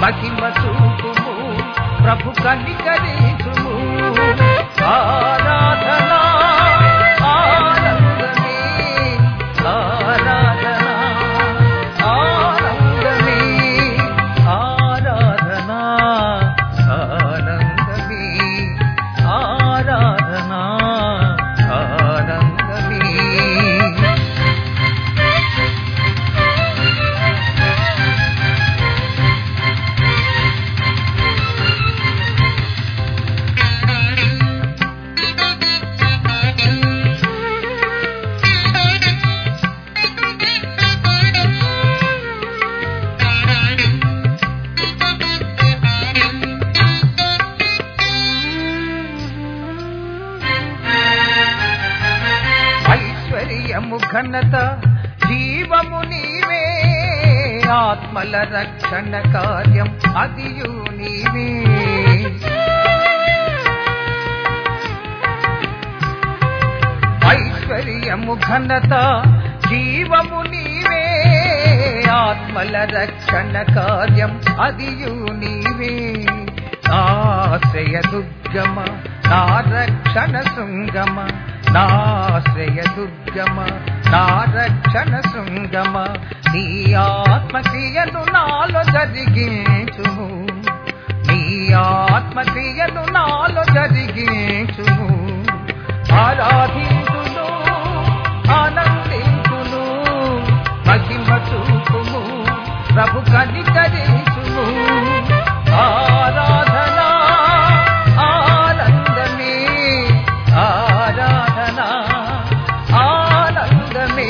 మహిమ చూపుము ప్రభు కనికరించుము ఆరాధన ఆనందమే ఆరాధన ఆనందమే ఆరాధన ఆనందమే ఆరాధన ఆనందమే ఐశ్వర్యము ఘనత జీవము నీవే ఆత్మల రక్షణ కార్యం అదియు నీవే ఐశ్వర్యము ఘనత జీవము నీవే ఆత్మల రక్షణ కార్యం అదియు నీవే ఆశ్రయ దుర్గమ నా రక్షణ శృంగమ నాశ్రయ దుర్గమ నా రక్షణ శృంగమ నీ ఆత్మక్రియను నాలో జరిగించుము నీ ఆత్మక్రియను నాలో జరిగించుము ఆరాధించును ఆనందించును మహిమ చూపుము ప్రభు కనికరించును ఆరాధన ఆనందమే ఆరాధన ఆనందమే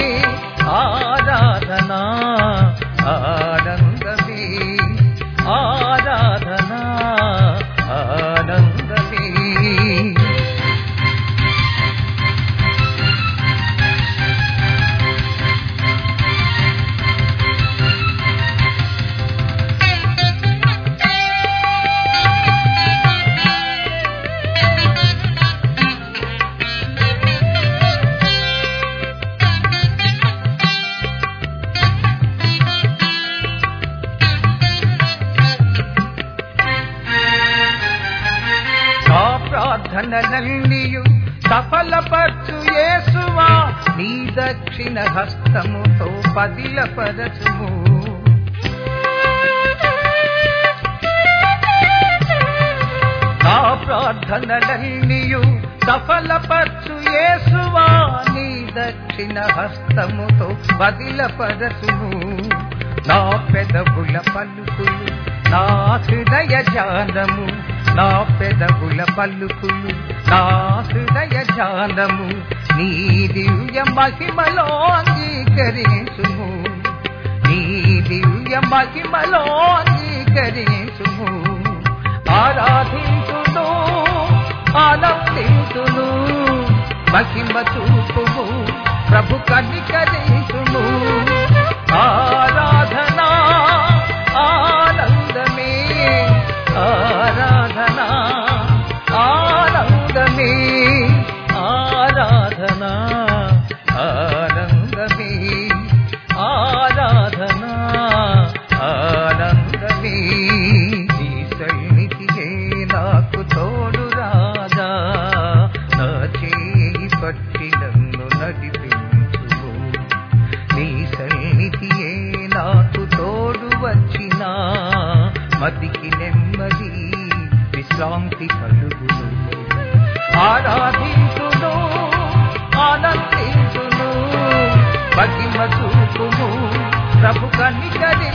ఆరాధన ఆనందమే ఆరాధన ఆనందమే నా ప్రార్థనలన్నీయు సఫలపరచు యేసువా నీ దక్షిణ హస్తముతో పదిలపరచుము నా ప్రార్థనలన్నీయు సఫలపరచు యేసువా నీ దక్షిణ హస్తముతో పదిలపరచుము నా పెదవుల పలుకులు నా హృదయ ధ్యానము నా పెదవుల పలుకులు నా హృదయ ధ్యానము నీ దివ్య మహిమలో అంగీకరించుము నీ దివ్య మహిమలో అంగీకరించుము ఆరాధించును ఆనందించును మహిమ చూపుము ప్రభు కనికరించుము ఆరాధన ఆనందమే ఆరాధన ఆనందమే ఆరాధన ఆనందమే ఆరాధన ఆనందమే నీ సన్నిధియే నాకు తోడు రాగా నా చేయి పట్టి నన్ను నడిపించు నీ సన్నిధియే నాకు తోడు వచ్చిన మదికి నెమ్మది విశ్రాంతి కలుగును ఆరాధించును ఆనందించును మహిమ చూపుము ప్రభు కనికరి